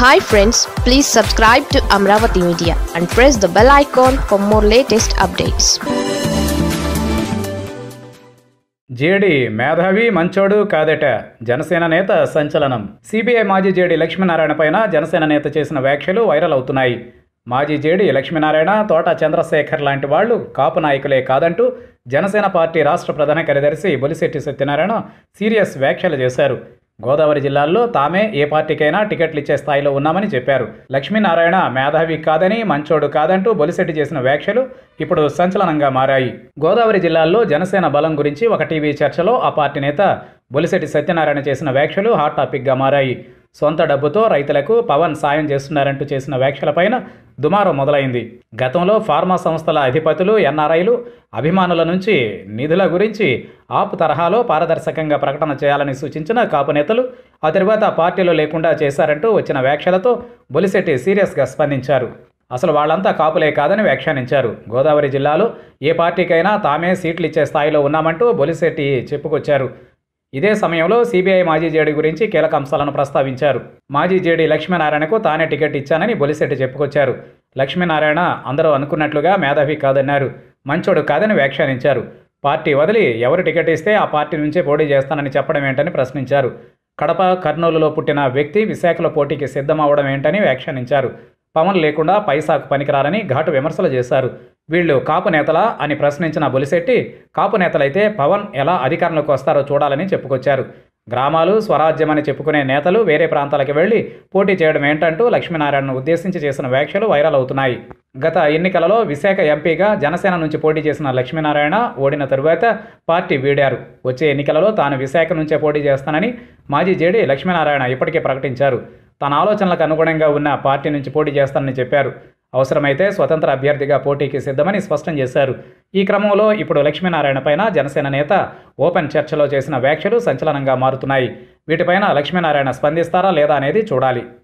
hi friends please subscribe to Amaravati media and press the bell icon for more latest updates JD మేధావి మంచోడు కాదట జనసేన నేత సంచలనం CBI మాజీ జేడి లక్ష్మీనారాయణ పైన జనసేన నేత చేసిన వ్యాఖ్యలు వైరల్ అవుతున్నాయి మాజీ జేడి లక్ష్మీనారాయణ తోట చంద్రశేఖర్ లాంటి వాళ్ళు కాపు నాయకులే కాదంటూ జనసేన పార్టీ రాష్ట్ర ప్రధాన కార్యదర్శి బొలిశెట్టి సత్యనారాయణ సీరియస్ వ్యాఖ్యలు చేశారు గోదావరి జిల్లాల్లో తామే ఏ పార్టీకైనా టికెట్లు ఇచ్చే స్థాయిలో ఉన్నామని చెప్పారు లక్ష్మీనారాయణ మేధావి కాదని మంచోడు కాదంటూ బొలిశెట్టి చేసిన వ్యాఖ్యలు ఇప్పుడు సంచలనంగా మారాయి గోదావరి జిల్లాల్లో జనసేన బలం గురించి ఒక టీవీ చర్చలో ఆ పార్టీ నేత బొలిశెట్టి సత్యనారాయణ చేసిన వ్యాఖ్యలు హాట్ టాపిక్గా మారాయి సొంత డబ్బుతో రైతులకు పవన్ సాయం చేస్తున్నారంటూ చేసిన వ్యాఖ్యలపైన దుమారం మొదలైంది గతంలో ఫార్మా సంస్థల అధిపతులు ఎన్ఆర్ఐలు అభిమానుల నుంచి నిధుల గురించి ఆపు తరహాలో పారదర్శకంగా ప్రకటన చేయాలని సూచించిన కాపు నేతలు ఆ తర్వాత పార్టీలో లేకుండా చేశారంటూ వచ్చిన వ్యాఖ్యలతో బొలిశెట్టి సీరియస్గా స్పందించారు అసలు వాళ్ళంతా కాపులే కాదని వ్యాఖ్యానించారు గోదావరి జిల్లాలో ఏ పార్టీకైనా తామే సీట్లు ఇచ్చే స్థాయిలో ఉన్నామంటూ బొలిశెట్టి చెప్పుకొచ్చారు ఇదే సమయంలో సిబిఐ మాజీ జేడీ గురించి కీలక అంశాలను ప్రస్తావించారు మాజీ జేడీ లక్ష్మీనారాయణకు తానే టికెట్ ఇచ్చానని బొలిశెట్టి చెప్పుకొచ్చారు లక్ష్మీనారాయణ అందరూ అనుకున్నట్లుగా మేధావి కాదన్నారు మంచోడు కాదని వ్యాఖ్యానించారు పార్టీ వదిలి ఎవరు టికెట్ ఇస్తే ఆ పార్టీ నుంచే పోటీ చేస్తానని చెప్పడం ఏంటని ప్రశ్నించారు కడప కర్నూలులో పుట్టిన వ్యక్తి విశాఖలో పోటీకి సిద్ధమవడం ఏంటని వ్యాఖ్యానించారు పవన్ లేకుండా పైసాకు పనికిరారని ఘాటు విమర్శలు చేశారు వీళ్ళు కాపు నేతలా అని ప్రశ్నించిన బొలిశెట్టి కాపు నేతలైతే పవన్ ఎలా అధికారంలోకి వస్తారో చూడాలని చెప్పుకొచ్చారు గ్రామాలు స్వరాజ్యమని చెప్పుకునే నేతలు వేరే ప్రాంతాలకు వెళ్లి పోటీ చేయడం ఏంటంటూ లక్ష్మీనారాయణను ఉద్దేశించి చేసిన వ్యాఖ్యలు వైరల్ అవుతున్నాయి గత ఎన్నికలలో విశాఖ ఎంపీగా జనసేన నుంచి పోటీ చేసిన లక్ష్మీనారాయణ ఓడిన తరువాత పార్టీ వీడారు వచ్చే ఎన్నికలలో తాను విశాఖ నుంచే పోటీ చేస్తానని మాజీ జేడీ లక్ష్మీనారాయణ ఇప్పటికే ప్రకటించారు తన ఆలోచనలకు అనుగుణంగా ఉన్న పార్టీ నుంచి పోటీ చేస్తానని చెప్పారు అవసరమైతే స్వతంత్ర అభ్యర్థిగా పోటీకి సిద్ధమని స్పష్టం చేశారు ఈ క్రమంలో ఇప్పుడు లక్ష్మీనారాయణ పైన జనసేన నేత ఓపెన్ చర్చలో చేసిన వ్యాఖ్యలు సంచలనంగా మారుతున్నాయి వీటిపైన లక్ష్మీనారాయణ స్పందిస్తారా లేదా అనేది చూడాలి